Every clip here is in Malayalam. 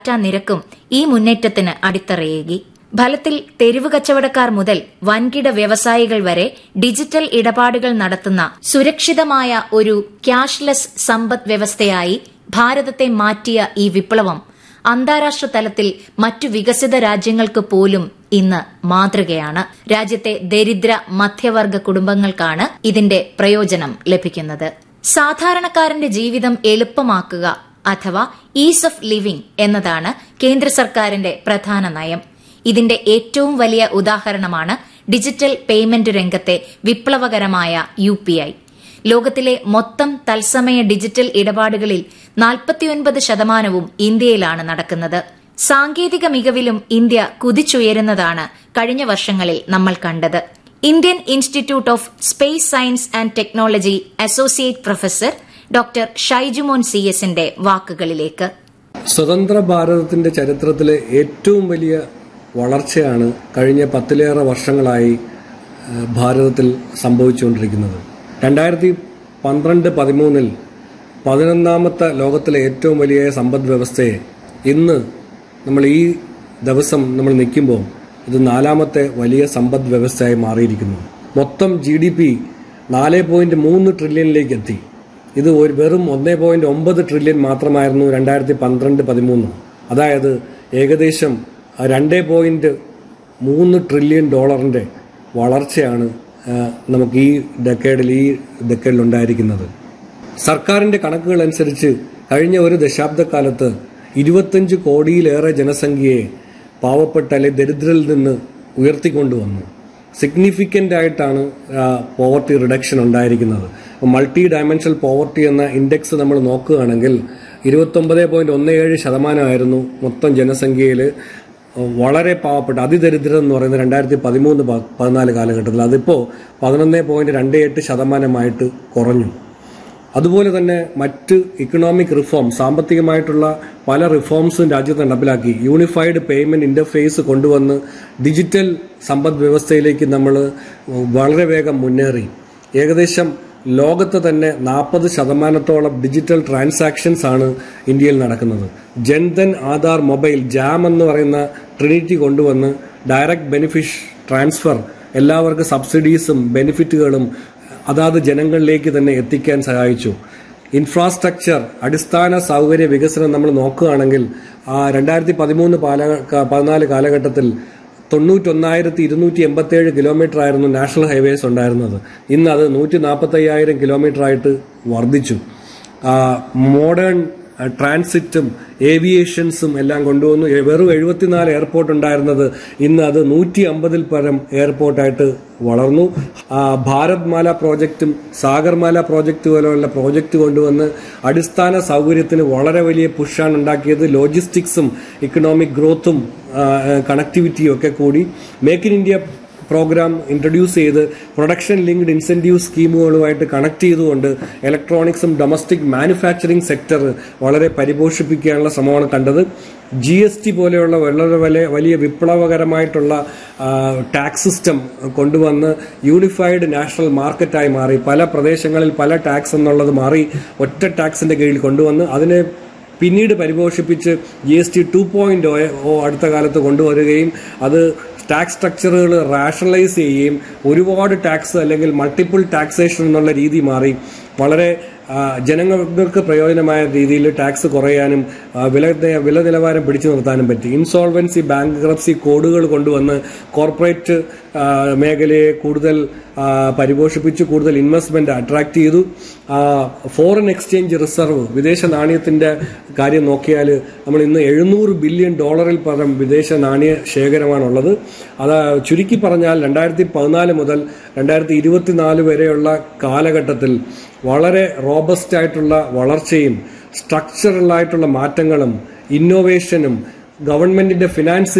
നിരക്കും ഈ മുന്നേറ്റത്തിന് അടിത്തറയേകി ഫലത്തിൽ തെരുവ് കച്ചവടക്കാർ മുതൽ വൻകിട വ്യവസായികൾ വരെ ഡിജിറ്റൽ ഇടപാടുകൾ നടത്തുന്ന സുരക്ഷിതമായ ഒരു ക്യാഷ്ലെസ് സമ്പദ് വ്യവസ്ഥയായി ഭാരതത്തെ മാറ്റിയ ഈ വിപ്ലവം അന്താരാഷ്ട്ര തലത്തിൽ മറ്റു വികസിത രാജ്യങ്ങൾക്ക് പോലും ഇന്ന് മാതൃകയാണ് രാജ്യത്തെ ദരിദ്ര മധ്യവർഗ കുടുംബങ്ങൾക്കാണ് ഇതിന്റെ പ്രയോജനം ലഭിക്കുന്നത് സാധാരണക്കാരന്റെ ജീവിതം എളുപ്പമാക്കുക അഥവാ ഈസ് ഓഫ് ലിവിംഗ് എന്നതാണ് കേന്ദ്ര സർക്കാരിന്റെ പ്രധാന നയം ഇതിന്റെ ഏറ്റവും വലിയ ഉദാഹരണമാണ് ഡിജിറ്റൽ പേയ്മെന്റ് രംഗത്തെ വിപ്ലവകരമായ യു ലോകത്തിലെ മൊത്തം തത്സമയ ഡിജിറ്റൽ ഇടപാടുകളിൽ നാൽപ്പത്തിയൊൻപത് ശതമാനവും ഇന്ത്യയിലാണ് നടക്കുന്നത് സാങ്കേതിക മികവിലും ഇന്ത്യ കുതിച്ചുയരുന്നതാണ് കഴിഞ്ഞ വർഷങ്ങളിൽ നമ്മൾ കണ്ടത് Indian institute of space science and technology associate professor doctor Shaijumon C എസിന്റെ വാക്കുകളിലേക്ക് സ്വതന്ത്ര ഭാരതത്തിന്റെ ചരിത്രത്തിലെ ഏറ്റവും വലിയ വളർച്ചയാണ് കഴിഞ്ഞ പത്തിലേറെ വർഷങ്ങളായി ഏഹ്, ഭാരതത്തിൽ സംഭവിച്ചുകൊണ്ടിരിക്കുന്നത് രണ്ടായിരത്തി പന്ത്രണ്ട് പതിമൂന്നിൽ പതിനൊന്നാമത്തെ ലോകത്തിലെ ഏറ്റവും വലിയ സമ്പദ് വ്യവസ്ഥയെ ഇന്ന് നമ്മൾ ഈ ദിവസം നമ്മൾ നിൽക്കുമ്പോൾ ഇത് നാലാമത്തെ വലിയ സമ്പദ് വ്യവസ്ഥയായി മാറിയിരിക്കുന്നു മൊത്തം ജി ഡി പി നാല് പോയിന്റ് മൂന്ന് ട്രില്യണിലേക്ക് എത്തി ഇത് ഒരു വെറും ഒന്നേ പോയിന്റ് ഒമ്പത് ട്രില്യൺ മാത്രമായിരുന്നു രണ്ടായിരത്തി പന്ത്രണ്ട് പതിമൂന്ന് അതായത് ഏകദേശം രണ്ട് പോയിന്റ് മൂന്ന് ട്രില്യൺ ഡോളറിന്റെ വളർച്ചയാണ് ആ, നമുക്ക് ഈ ഡെക്കേഡിൽ ഈ ഡെക്കേഡിൽ ഉണ്ടായിരിക്കുന്നത് സർക്കാരിന്റെ കണക്കുകൾ അനുസരിച്ച് കഴിഞ്ഞ ഒരു ദശാബ്ദക്കാലത്ത് ഇരുപത്തഞ്ച് കോടിയിലേറെ ജനസംഖ്യയെ പാവപ്പെട്ട അല്ലെ ദരിദ്രരിൽ നിന്ന് ഉയർത്തിക്കൊണ്ടുവന്നു സിഗ്നിഫിക്കന്റ് ആയിട്ടാണ് പോവർട്ടി റിഡക്ഷൻ ഉണ്ടായിരിക്കുന്നത് മൾട്ടി ഡയമെൻഷണൽ പോവർട്ടി എന്ന ഇൻഡെക്സ് നമ്മൾ നോക്കുകയാണെങ്കിൽ ഇരുപത്തൊമ്പത് പോയിന്റ് ഒന്ന് ഏഴ് ശതമാനമായിരുന്നു മൊത്തം ജനസംഖ്യയിൽ വളരെ പാവപ്പെട്ട അതിദരിദ്രർ എന്ന് പറയുന്നത് രണ്ടായിരത്തി പതിമൂന്ന് പതിനാല് കാലഘട്ടത്തിൽ അതിപ്പോൾ പതിനൊന്ന് പോയിന്റ് രണ്ട് എട്ട് ശതമാനമായിട്ട് കുറഞ്ഞു അതുപോലെ തന്നെ മറ്റ് ഇക്കണോമിക് റിഫോം സാമ്പത്തികമായിട്ടുള്ള പല റിഫോംസും രാജ്യത്ത് നടപ്പിലാക്കി യൂണിഫൈഡ് പേയ്മെന്റ് ഇന്റർഫേസ് കൊണ്ടുവന്ന് ഡിജിറ്റൽ സമ്പദ് വ്യവസ്ഥയിലേക്ക് നമ്മൾ വളരെ വേഗം മുന്നേറി ഏകദേശം ലോകത്ത് തന്നെ നാൽപ്പത് ശതമാനത്തോളം ഡിജിറ്റൽ ട്രാൻസാക്ഷൻസ് ആണ് ഇന്ത്യയിൽ നടക്കുന്നത് ജൻധൻ ആധാർ മൊബൈൽ ജാം എന്ന് പറയുന്ന ട്രിനിറ്റി കൊണ്ടുവന്ന് ഡയറക്റ്റ് ബെനിഫിഷ് ട്രാൻസ്ഫർ എല്ലാവർക്കും സബ്സിഡീസും ബെനിഫിറ്റുകളും അതാത് ജനങ്ങളിലേക്ക് തന്നെ എത്തിക്കാൻ സഹായിച്ചു ഇൻഫ്രാസ്ട്രക്ചർ അടിസ്ഥാന സൗകര്യ വികസനം നമ്മൾ നോക്കുകയാണെങ്കിൽ ആ രണ്ടായിരത്തി പതിമൂന്ന് പാല പതിനാല് കാലഘട്ടത്തിൽ തൊണ്ണൂറ്റൊന്നായിരത്തി ഇരുന്നൂറ്റി എൺപത്തി ഏഴ് കിലോമീറ്റർ ആയിരുന്നു നാഷണൽ ഹൈവേസ് ഉണ്ടായിരുന്നത് ഇന്ന് അത് നൂറ്റി നാൽപ്പത്തി അയ്യായിരം കിലോമീറ്റർ ആയിട്ട് വർദ്ധിച്ചു മോഡേൺ ട്രാൻസിറ്റും ഏവിയേഷൻസും എല്ലാം കൊണ്ടുവന്നു എ- വെറും എഴുപത്തിനാല് എയർപോർട്ട് ഉണ്ടായിരുന്നത് ഇന്ന് അത് നൂറ്റി അമ്പതിൽ പരം എയർപോർട്ടായിട്ട് വളർന്നു ആ, ഭാരത് മാല പ്രോജക്റ്റും സാഗർമാല പ്രോജക്റ്റ് പോലെയുള്ള പ്രോജക്റ്റ് കൊണ്ടുവന്ന് അടിസ്ഥാന സൗകര്യത്തിന് വളരെ വലിയ പുഷാണ് ഉണ്ടാക്കിയത് ലോജിസ്റ്റിക്സും ഇക്കണോമിക് ഗ്രോത്തും കണക്ടിവിറ്റിയും ഒക്കെ കൂടി make in India programme introduce ചെയ്ത് പ്രൊഡക്ഷൻ ലിങ്ക്ഡ് ഇൻസെന്റീവ് സ്കീമുകളുമായിട്ട് കണക്ട് ചെയ്തുകൊണ്ട് ഇലക്ട്രോണിക്സും ഡൊമസ്റ്റിക് മാനുഫാക്ചറിംഗ് സെക്ടർ വളരെ പരിപോഷിപ്പിക്കാനുള്ള ശ്രമമാണ് കണ്ടത് ജി എസ് ടി പോലെയുള്ള വളരെ വലിയ വലിയ വിപ്ലവകരമായിട്ടുള്ള ടാക്സ് സിസ്റ്റം കൊണ്ടുവന്ന് യൂണിഫൈഡ് നാഷണൽ മാർക്കറ്റായി മാറി പല പ്രദേശങ്ങളിൽ പല ടാക്സ് എന്നുള്ളത് മാറി ഒറ്റ ടാക്സിന്റെ കീഴിൽ കൊണ്ടുവന്ന് അതിനെ പിന്നീട് പരിപോഷിപ്പിച്ച് G S T two point O അടുത്ത കാലത്ത് കൊണ്ടുവരികയും അത് ടാക്സ് സ്ട്രക്ചറുകൾ റാഷണലൈസ് ചെയ്യുകയും ഒരുപാട് ടാക്സ് അല്ലെങ്കിൽ മൾട്ടിപ്പിൾ ടാക്സേഷൻ എന്നുള്ള രീതി മാറി വളരെ ആ, ജനങ്ങൾക്ക് പ്രയോജനമായ രീതിയിൽ ടാക്സ് കുറയാനും ആ, വില വില നിലവാരം പിടിച്ചു നിർത്താനും പറ്റി ഇൻസോൾവൻസി ബാങ്ക് കോഡുകൾ കൊണ്ടുവന്ന് കോർപ്പറേറ്റ് ആ, മേഖലയെ കൂടുതൽ ആ, പരിപോഷിപ്പിച്ചു കൂടുതൽ ഇൻവെസ്റ്റ്മെന്റ് അട്രാക്ട് ചെയ്തു ഫോറിൻ എക്സ്ചേഞ്ച് റിസർവ് വിദേശ നാണയത്തിന്റെ കാര്യം നോക്കിയാൽ നമ്മൾ ഇന്ന് എഴുന്നൂറ് ബില്യൺ ഡോളറിൽ പരം വിദേശ നാണയ ശേഖരമാണുള്ളത് അത് ചുരുക്കി പറഞ്ഞാൽ രണ്ടായിരത്തി പതിനാല് മുതൽ രണ്ടായിരത്തി ഇരുപത്തിനാല് വരെയുള്ള കാലഘട്ടത്തിൽ വളരെ റോബസ്റ്റ് ആയിട്ടുള്ള വളർച്ചയും സ്ട്രക്ചറലായിട്ടുള്ള മാറ്റങ്ങളും ഇന്നോവേഷനും ഗവൺമെന്റിന്റെ ഫിനാൻസിൽ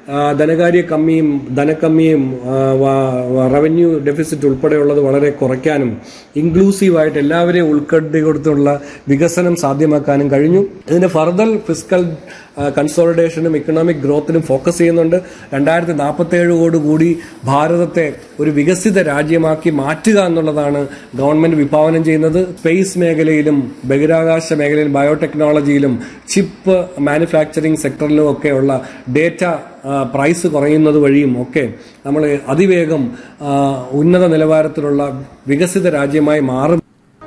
ആ, ധനകാര്യ കമ്മിയും ധനക്കമ്മിയും ആ, വ- വ- റവന്യൂ ഡെഫിസിറ്റ് ഉൾപ്പെടെയുള്ളത് വളരെ കുറയ്ക്കാനും ഇൻക്ലൂസീവായിട്ട് എല്ലാവരെയും ഉൾക്കട്ടി കൊടുത്തുള്ള വികസനം സാധ്യമാക്കാനും കഴിഞ്ഞു ഇതിന് ഫർദർ ഫിസിക്കൽ കൺസോളിഡേഷനും ഇക്കണോമിക് ഗ്രോത്തിനും ഫോക്കസ് ചെയ്യുന്നുണ്ട് രണ്ടായിരത്തി നാൽപ്പത്തി കൂടി ഭാരതത്തെ ഒരു വികസിത രാജ്യമാക്കി മാറ്റുക എന്നുള്ളതാണ് ഗവൺമെന്റ് വിഭാവനം ചെയ്യുന്നത് സ്പേസ് മേഖലയിലും ബഹിരാകാശ മേഖലയിലും ബയോടെക്നോളജിയിലും ചിപ്പ് മാനുഫാക്ചറിംഗ് സെക്ടറിലും ഒക്കെയുള്ള ഡേറ്റ പ്രൈസ് കുറയുന്നത് വഴിയും ഒക്കെ നമ്മൾ അതിവേഗം ആ, ഉന്നത നിലവാരത്തിലുള്ള വികസിത രാജ്യമായി മാറും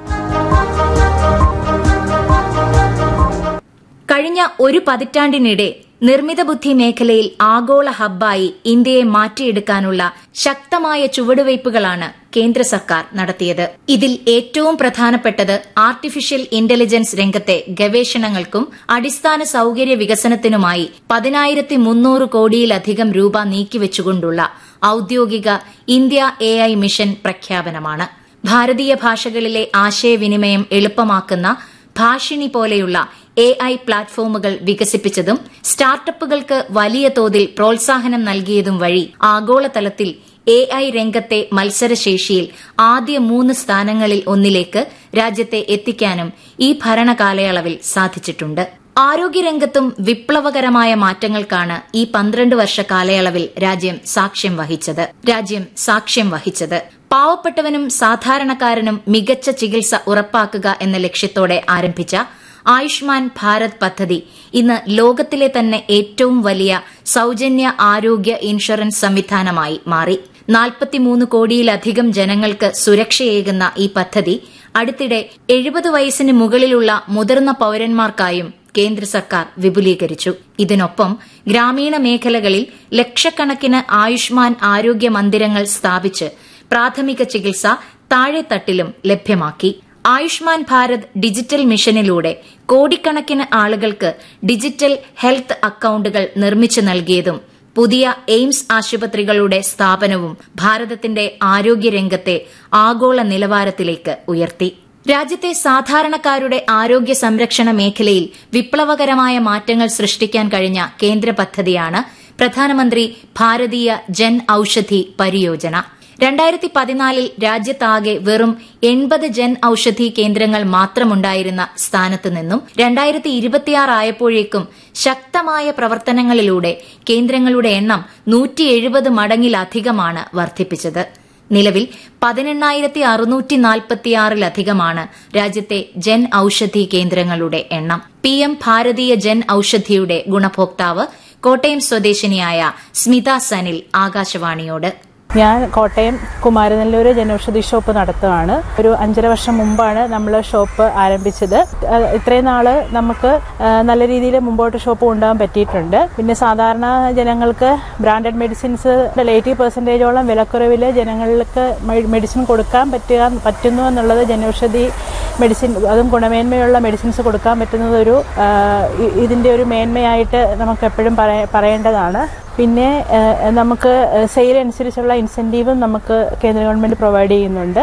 കഴിഞ്ഞ ഒരു പതിറ്റാണ്ടിനിടെ നിർമ്മിത ബുദ്ധി മേഖലയിൽ ആഗോള ഹബ്ബായി ഇന്ത്യയെ മാറ്റിയെടുക്കാനുള്ള ശക്തമായ ചുവടുവയ്പുകളാണ് കേന്ദ്ര സർക്കാർ നടത്തിയത് ഇതിൽ ഏറ്റവും പ്രധാനപ്പെട്ടത് ആർട്ടിഫിഷ്യൽ ഇന്റലിജൻസ് രംഗത്തെ ഗവേഷണങ്ങൾക്കും അടിസ്ഥാന സൌകര്യ വികസനത്തിനുമായി പതിനായിരത്തി മുന്നൂറ് കോടിയിലധികം രൂപ നീക്കിവെച്ചുകൊണ്ടുള്ള ഔദ്യോഗിക ഇന്ത്യ എ ഐ മിഷൻ പ്രഖ്യാപനമാണ് ഭാരതീയ ഭാഷകളിലെ ആശയവിനിമയം എളുപ്പമാക്കുന്ന ഭാഷിണി പോലെയുള്ള എ ഐ പ്ലാറ്റ്ഫോമുകൾ വികസിപ്പിച്ചതും സ്റ്റാർട്ടപ്പുകൾക്ക് വലിയ തോതിൽ പ്രോത്സാഹനം നൽകിയതും വഴി ആഗോളതലത്തിൽ എ ഐ രംഗത്തെ മത്സരശേഷിയിൽ ആദ്യ മൂന്ന് സ്ഥാനങ്ങളിൽ ഒന്നിലേക്ക് രാജ്യത്തെ എത്തിക്കാനും ഈ ഭരണകാലയളവിൽ സാധിച്ചിട്ടുണ്ട് ആരോഗ്യരംഗത്തും വിപ്ലവകരമായ മാറ്റങ്ങൾക്കാണ് ഈ പന്ത്രണ്ട് വർഷ കാലയളവിൽ രാജ്യം സാക്ഷ്യം വഹിച്ചത് രാജ്യം സാക്ഷ്യം വഹിച്ചത് പാവപ്പെട്ടവനും സാധാരണക്കാരനും മികച്ച ചികിത്സ ഉറപ്പാക്കുക എന്ന ലക്ഷ്യത്തോടെ ആരംഭിച്ച ആയുഷ്മാൻ ഭാരത് പദ്ധതി ഇന്ന് ലോകത്തിലെ തന്നെ ഏറ്റവും വലിയ സൌജന്യ ആരോഗ്യ ഇൻഷുറൻസ് സംവിധാനമായി മാറി നാൽപ്പത്തിമൂന്ന് കോടിയിലധികം ജനങ്ങൾക്ക് സുരക്ഷയേകുന്ന ഈ പദ്ധതി അടുത്തിടെ എഴുപത് വയസ്സിന് മുകളിലുള്ള മുതിർന്ന പൌരന്മാർക്കായും കേന്ദ്ര സർക്കാർ വിപുലീകരിച്ചു ഇതിനൊപ്പം ഗ്രാമീണ മേഖലകളിൽ ലക്ഷക്കണക്കിന് ആയുഷ്മാൻ ആരോഗ്യ മന്ദിരങ്ങൾ സ്ഥാപിച്ച് പ്രാഥമിക ചികിത്സ താഴെത്തട്ടിലും ലഭ്യമാക്കി ആയുഷ്മാൻ ഭാരത് ഡിജിറ്റൽ മിഷനിലൂടെ കോടിക്കണക്കിന് ആളുകൾക്ക് ഡിജിറ്റൽ ഹെൽത്ത് അക്കൌണ്ടുകൾ നിർമ്മിച്ചു നൽകിയതും പുതിയ എയിംസ് ആശുപത്രികളുടെ സ്ഥാപനവും ഭാരതത്തിന്റെ ആരോഗ്യരംഗത്തെ ആഗോള നിലവാരത്തിലേക്ക് ഉയർത്തി രാജ്യത്തെ സാധാരണക്കാരുടെ ആരോഗ്യ സംരക്ഷണ മേഖലയിൽ വിപ്ലവകരമായ മാറ്റങ്ങൾ സൃഷ്ടിക്കാൻ കഴിഞ്ഞ കേന്ദ്ര പദ്ധതിയാണ് പ്രധാനമന്ത്രി ഭാരതീയ ജൻ ഔഷധി പരിയോജന രണ്ടായിരത്തി പതിനാലിൽ രാജ്യത്താകെ വെറും എൺപത് ജൻ ഔഷധി കേന്ദ്രങ്ങൾ മാത്രമുണ്ടായിരുന്ന സ്ഥാനത്ത് നിന്നും രണ്ടായിരത്തി ഇരുപത്തിയാറ് ആയപ്പോഴേക്കും ശക്തമായ പ്രവർത്തനങ്ങളിലൂടെ കേന്ദ്രങ്ങളുടെ എണ്ണം നൂറ്റി എഴുപത് മടങ്ങിലധികമാണ് വർദ്ധിപ്പിച്ചത് നിലവിൽ പതിനെണ്ണായിരത്തി അറുന്നൂറ്റി നാൽപ്പത്തിയാറിലധികമാണ് രാജ്യത്തെ ജൻ ഔഷധി കേന്ദ്രങ്ങളുടെ എണ്ണം പി എം ഭാരതീയ ജൻ ഔഷധിയുടെ ഗുണഭോക്താവ് കോട്ടയം സ്വദേശിനിയായ സ്മിത സനിൽ ആകാശവാണിയോട് ഞാൻ കോട്ടയം കുമാരനെല്ലൂർ ജനൌഷധി ഷോപ്പ് നടത്തുകയാണ് ഒരു അഞ്ചര വർഷം മുമ്പാണ് നമ്മൾ ഷോപ്പ് ആരംഭിച്ചത് അഹ് ഇത്രയും നാള് നമുക്ക് ആഹ് നല്ല രീതിയിൽ മുമ്പോട്ട് ഷോപ്പ് കൊണ്ടുപോകാൻ പറ്റിയിട്ടുണ്ട് പിന്നെ സാധാരണ ജനങ്ങൾക്ക് ബ്രാൻഡഡ് മെഡിസിൻസ് എയ്റ്റി പെർസെൻറ്റേജോളം വിലക്കുറവിൽ ജനങ്ങൾക്ക് മെഡിസിൻ കൊടുക്കാൻ പറ്റുക പറ്റുന്നു എന്നുള്ളത് ജനൌഷധി മെഡിസിൻ അതും ഗുണമേന്മയുള്ള മെഡിസിൻസ് കൊടുക്കാൻ പറ്റുന്നത് ഒരു ആഹ് ഇ- ഇതിന്റെ ഒരു മേന്മയായിട്ട് നമുക്ക് എപ്പോഴും പറയേണ്ടതാണ് പിന്നെ ഏഹ്, നമുക്ക് സെയിൽ അനുസരിച്ചുള്ള ഇൻസെൻറ്റീവും നമുക്ക് കേന്ദ്ര ഗവൺമെന്റ് പ്രൊവൈഡ് ചെയ്യുന്നുണ്ട്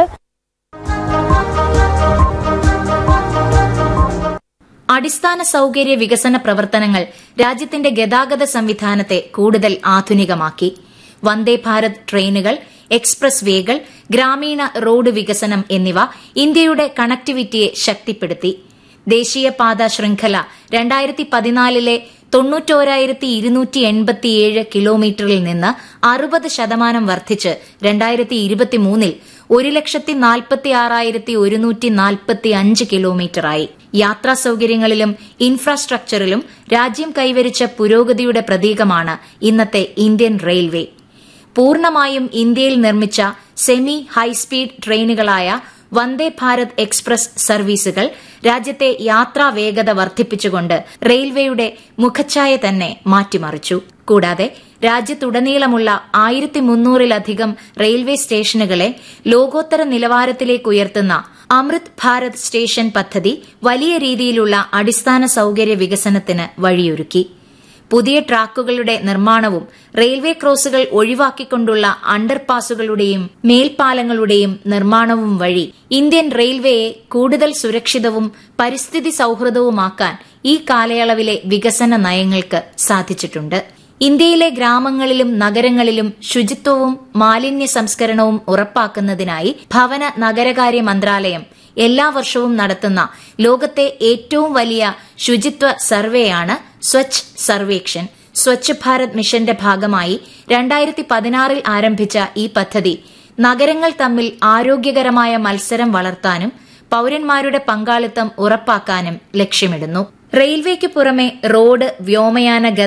അടിസ്ഥാന സൌകര്യ വികസന പ്രവർത്തനങ്ങൾ രാജ്യത്തിന്റെ ഗതാഗത സംവിധാനത്തെ കൂടുതൽ ആധുനികമാക്കി വന്ദേ ഭാരത് ട്രെയിനുകൾ എക്സ്പ്രസ് വേകൾ ഗ്രാമീണ റോഡ് വികസനം എന്നിവ ഇന്ത്യയുടെ കണക്ടിവിറ്റിയെ ശക്തിപ്പെടുത്തി ദേശീയപാത ശൃംഖല രണ്ടായിരത്തി പതിനാലിലെ തൊണ്ണൂറ്റോരായിരത്തി ഇരുന്നൂറ്റി എൺപത്തിയേഴ് കിലോമീറ്ററിൽ നിന്ന് അറുപത് ശതമാനം വർദ്ധിച്ച് രണ്ടായിരത്തി ഇരുപത്തിമൂന്നിൽ ഒരു ലക്ഷത്തി നാൽപ്പത്തി ആറായിരത്തി ഒരുന്നൂറ്റി നാൽപ്പത്തി അഞ്ച് കിലോമീറ്ററായി യാത്രാ സൌകര്യങ്ങളിലും ഇൻഫ്രാസ്ട്രക്ചറിലും രാജ്യം കൈവരിച്ച പുരോഗതിയുടെ പ്രതീകമാണ് ഇന്നത്തെ ഇന്ത്യൻ റെയിൽവേ പൂർണ്ണമായും ഇന്ത്യയിൽ നിർമ്മിച്ച സെമി ഹൈസ്പീഡ് ട്രെയിനുകളായ വന്ദേ ഭാരത് എക്സ്പ്രസ് സർവീസുകൾ രാജ്യത്തെ യാത്രാ വേഗത വർദ്ധിപ്പിച്ചുകൊണ്ട് റെയിൽവേയുടെ മുഖച്ഛായ തന്നെ മാറ്റിമറിച്ചു കൂടാതെ രാജ്യത്തുടനീളമുള്ള ആയിരത്തി മുന്നൂറിലധികം റെയിൽവേ സ്റ്റേഷനുകളെ ലോകോത്തര നിലവാരത്തിലേക്ക് ഉയർത്തുന്ന അമൃത് ഭാരത് സ്റ്റേഷൻ പദ്ധതി വലിയ രീതിയിലുള്ള അടിസ്ഥാന സൌകര്യ വികസനത്തിന് വഴിയൊരുക്കി പുതിയ ട്രാക്കുകളുടെ നിർമ്മാണവും റെയിൽവേ ക്രോസുകൾ ഒഴിവാക്കിക്കൊണ്ടുള്ള അണ്ടർപാസുകളുടെയും മേൽപ്പാലങ്ങളുടെയും നിർമ്മാണവും വഴി ഇന്ത്യൻ റെയിൽവേയെ കൂടുതൽ സുരക്ഷിതവും പരിസ്ഥിതി സൌഹൃദവുമാക്കാൻ ഈ കാലയളവിലെ വികസന നയങ്ങൾക്ക് സാധിച്ചിട്ടുണ്ട് ഇന്ത്യയിലെ ഗ്രാമങ്ങളിലും നഗരങ്ങളിലും ശുചിത്വവും മാലിന്യ സംസ്കരണവും ഉറപ്പാക്കുന്നതിനായി ഭവന നഗരകാര്യ മന്ത്രാലയം എല്ലാ വർഷവും നടത്തുന്ന ലോകത്തെ ഏറ്റവും വലിയ ശുചിത്വ സർവേയാണ് സ്വച്ഛ് സർവേക്ഷൻ സ്വച്ഛ് ഭാരത് മിഷന്റെ ഭാഗമായി രണ്ടായിരത്തി പതിനാറിൽ ആരംഭിച്ച ഈ പദ്ധതി നഗരങ്ങൾ തമ്മിൽ ആരോഗ്യകരമായ മത്സരം വളർത്താനും പൌരന്മാരുടെ പങ്കാളിത്തം ഉറപ്പാക്കാനും ലക്ഷ്യമിടുന്നു റെയിൽവേക്ക് പുറമെ റോഡ് വ്യോമയാന